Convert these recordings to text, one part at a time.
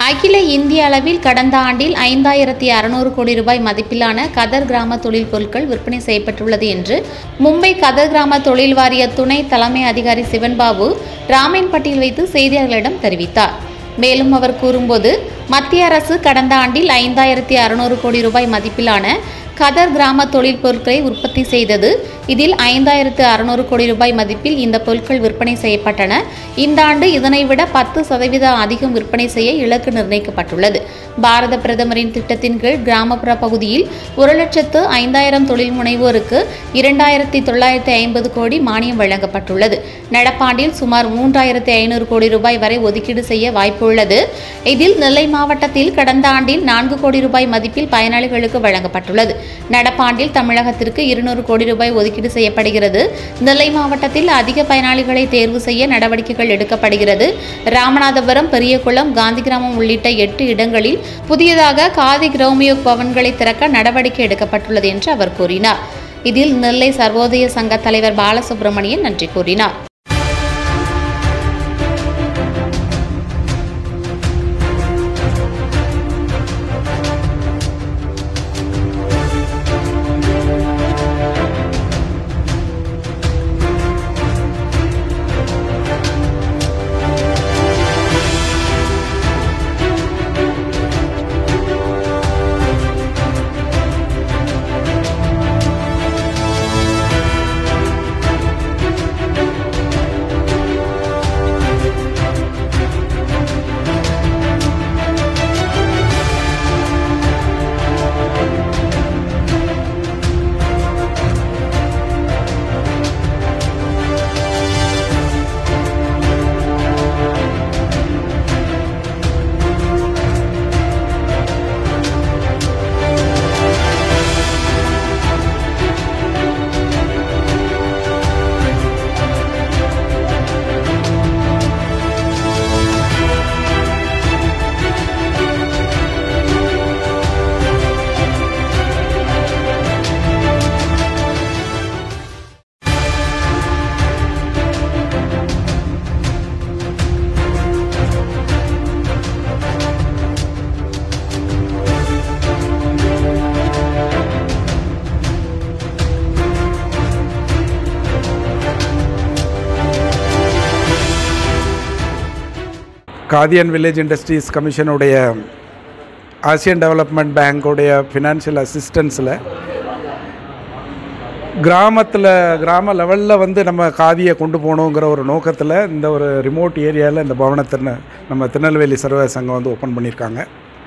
அகில இந்திய அளவில் கடந்த ஆண்டில் ஐந்தாயிரத்தி அறுநூறு கோடி ரூபாய் மதிப்பிலான கதர் கிராம தொழில் பொருட்கள் விற்பனை செய்யப்பட்டுள்ளது என்று மும்பை கதர் கிராம தொழில் வாரிய துணை தலைமை அதிகாரி சிவன்பாபு ராமேன்பட்டியில் வைத்து செய்தியாளர்களிடம் தெரிவித்தார் மேலும் அவர் கூறும்போது மத்திய அரசு கடந்த ஆண்டில் ஐந்தாயிரத்தி அறுநூறு கோடி ரூபாய் மதிப்பிலான கதர் கிராம தொழில் பொருட்களை உற்பத்தி செய்தது இதில் ஐந்தாயிரத்து அறுநூறு கோடி ரூபாய் மதிப்பில் இந்த பொருட்கள் விற்பனை செய்யப்பட்டன இந்த ஆண்டு இதனை விட பத்து சதவீதம் அதிகம் விற்பனை செய்ய இலக்கு நிர்ணயிக்கப்பட்டுள்ளது பாரத பிரதமரின் திட்டத்தின் கீழ் கிராமப்புற பகுதியில் ஒரு லட்சத்து ஐந்தாயிரம் தொழில் முனைவோருக்கு இரண்டாயிரத்தி தொள்ளாயிரத்தி ஐம்பது கோடி மானியம் வழங்கப்பட்டுள்ளது நடப்பாண்டில் சுமார் மூன்றாயிரத்தி ஐநூறு கோடி ரூபாய் வரை ஒதுக்கீடு செய்ய வாய்ப்புள்ளது இதில் நெல்லை மாவட்டத்தில் கடந்த ஆண்டில் நான்கு கோடி ரூபாய் மதிப்பில் பயனாளிகளுக்கு வழங்கப்பட்டுள்ளது நடப்பாண்டில் தமிழகத்திற்கு இருநூறு கோடி ரூபாய் ஒதுக்கீடு செய்யப்படுகிறது நெல்லை மாவட்டத்தில் அதிக பயனாளிகளை தேர்வு செய்ய நடவடிக்கைகள் எடுக்கப்படுகிறது ராமநாதபுரம் பெரியகுளம் காந்திகிராமம் உள்ளிட்ட எட்டு இடங்களில் புதியதாக காதி கிரௌமியோக் பவன்களை திறக்க நடவடிக்கை எடுக்கப்பட்டுள்ளது என்று அவர் கூறினார் இதில் நெல்லை சர்வோதய சங்க தலைவர் பாலசுப்ரமணியன் நன்றி கூறினார் காதி அண்ட் வில்லேஜ் இண்டஸ்ட்ரீஸ் கமிஷனுடைய ஆசியன் டெவலப்மெண்ட் பேங்க்குடைய ஃபினான்ஷியல் அசிஸ்டன்ஸில் கிராமத்தில் கிராம லெவலில் வந்து நம்ம காதியை கொண்டு போகணுங்கிற ஒரு நோக்கத்தில் இந்த ஒரு ரிமோட் ஏரியாவில் இந்த பவனத்தை நம்ம திருநெல்வேலி சர்வ சங்கம் வந்து ஓப்பன் பண்ணியிருக்காங்க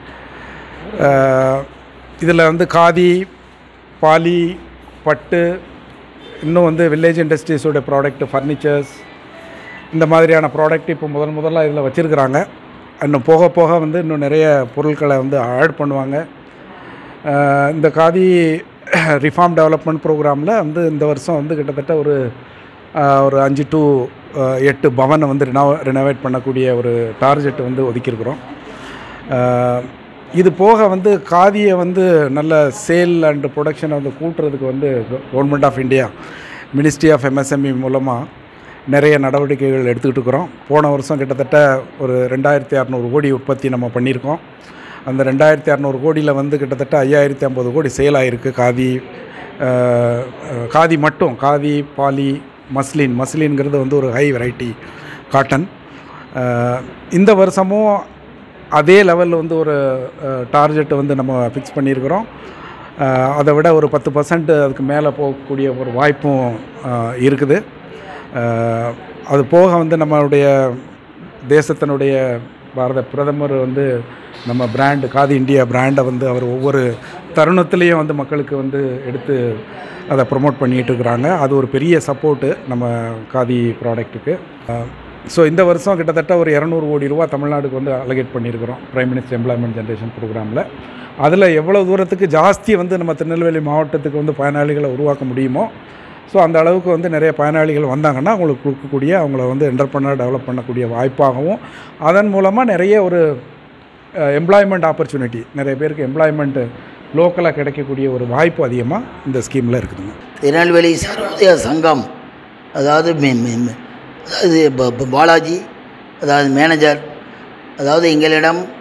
இதில் வந்து காதி பாலி பட்டு இன்னும் வந்து வில்லேஜ் இண்டஸ்ட்ரீஸோட ப்ராடக்ட் ஃபர்னிச்சர்ஸ் இந்த மாதிரியான ப்ராடக்ட் இப்போ முதல் முதல்ல இதில் வச்சுருக்குறாங்க இன்னும் போக போக வந்து இன்னும் நிறைய பொருட்களை வந்து ஆட் பண்ணுவாங்க அஹ் இந்த காதி ரிஃபார்ம் டெவலப்மெண்ட் ப்ரோக்ராமில் வந்து இந்த வருஷம் வந்து கிட்டத்தட்ட ஒரு அஹ், ஒரு அஞ்சு டு எட்டு பவனை வந்து ரினோவ ரினோவேட் பண்ணக்கூடிய ஒரு டார்கெட் வந்து ஒதுக்கியிருக்கிறோம் அஹ், இது போக வந்து காதியை வந்து நல்ல சேல் அண்ட் ப்ரொடக்ஷனை வந்து கூட்டுறதுக்கு வந்து government of India ministry of MSME மூலமாக நிறைய நடவடிக்கைகள் எடுத்துக்கிட்டு இருக்கிறோம் போன வருஷம் கிட்டத்தட்ட ஒரு ரெண்டாயிரத்தி அறநூறு கோடி உற்பத்தி நம்ம பண்ணியிருக்கோம் அந்த ரெண்டாயிரத்தி அறநூறு கோடியில் வந்து கிட்டத்தட்ட ஐயாயிரத்தி ஐம்பது கோடி சேல் ஆகிருக்கு காதி அஹ், அஹ், காதி மட்டும் காதி பாலி மஸ்லின் மஸ்லின்ங்கிறது வந்து ஒரு ஹை வெரைட்டி காட்டன் அஹ், இந்த வருஷமும் அதே லெவலில் வந்து ஒரு டார்கெட் வந்து நம்ம ஃபிக்ஸ் பண்ணியிருக்கிறோம் அஹ், அதை விட ஒரு பத்து பர்சன்ட் அதுக்கு மேலே போகக்கூடிய ஒரு வாய்ப்பும் அஹ், இருக்குது அஹ், அது போக வந்து நம்மளுடைய தேசத்தினுடைய பாரத பிரதமர் வந்து நம்ம பிராண்டு காதி இந்தியா பிராண்டை வந்து அவர் ஒவ்வொரு தருணத்துலேயும் வந்து மக்களுக்கு வந்து எடுத்து அதை ப்ரொமோட் பண்ணிகிட்டு இருக்கிறாங்க அது ஒரு பெரிய சப்போர்ட்டு நம்ம காதி ப்ராடக்ட்டுக்கு ஸோ இந்த வருஷம் கிட்டத்தட்ட ஒரு இரநூறு கோடி ரூபா தமிழ்நாடுக்கு வந்து அலகேட் பண்ணியிருக்கிறோம் பிரைம் மினிஸ்டர் எம்ப்ளாய்மெண்ட் ஜென்ரேஷன் ப்ரோக்ராமில் அதில் எவ்வளோ தூரத்துக்கு ஜாஸ்தி வந்து நம்ம திருநெல்வேலி மாவட்டத்துக்கு வந்து பயனாளிகளை உருவாக்க முடியுமோ ஸோ அந்த அளவுக்கு வந்து நிறைய பயனாளிகள் வந்தாங்கன்னா அவங்களுக்கு கொடுக்கக்கூடிய அவங்கள வந்து என்டர்பிரனர் டெவலப் பண்ணக்கூடிய வாய்ப்பாகவும் அதன் மூலமாக நிறைய ஒரு எம்ப்ளாய்மெண்ட் ஆப்பர்ச்சுனிட்டி நிறைய பேருக்கு எம்ப்ளாய்மெண்ட்டு லோக்கலாக கிடைக்கக்கூடிய ஒரு வாய்ப்பு அதிகமாக இந்த ஸ்கீமில் இருக்குதுங்க திருநெல்வேலி சர்வோதய சங்கம் அதாவது மே- மே- மே- அதாவது ப- ப- பாலாஜி அதாவது மேனேஜர் அதாவது எங்களிடம்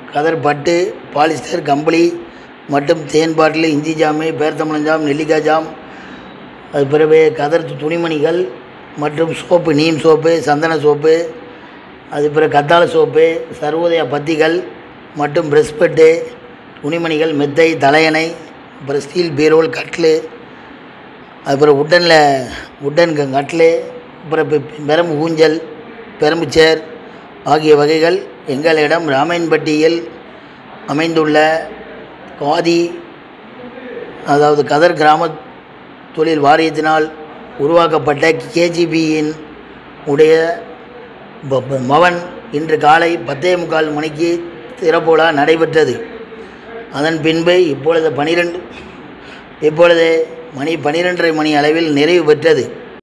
கதர் பட்டு பாலிஸ்டர் கம்பளி மற்றும் தேன் பாட்டில் இஞ்சி ஜாமு பேர்த்தம்பழம் ஜாம் நெல்லிக்காய் ஜாம் அது பிறகு கதர் துணிமணிகள் மற்றும் சோப்பு நீம் சோப்பு சந்தன சோப்பு அது பிறகு கத்தாழ சோப்பு சர்வோதய பத்திகள் மற்றும் பிரஸ்பெட்டு துணிமணிகள் மெத்தை தலையணை அப்புறம் ஸ்டீல் பீரோல் கட்லு அப்புறம் உட்டனில் உட்டன் க- கட்லு அப்புறம் பெ- பெரம்பு ஊஞ்சல் பெரம்பு சேர் ஆகிய வகைகள் எங்களிடம் ராமாயண்பட்டியில் அமைந்துள்ள காதி அதாவது கதர் கிராம தொழில் வாரியத்தினால் உருவாக்கப்பட்ட கேஜிபியின் உடைய ப- ப- பவன் இன்று காலை பத்தே முக்கால் மணிக்கு திறப்பு விழா நடைபெற்றது அதன் பின்பு இப்பொழுது பனிரெண்டு இப்பொழுது மணி பனிரெண்டரை மணி அளவில் நிறைவு பெற்றது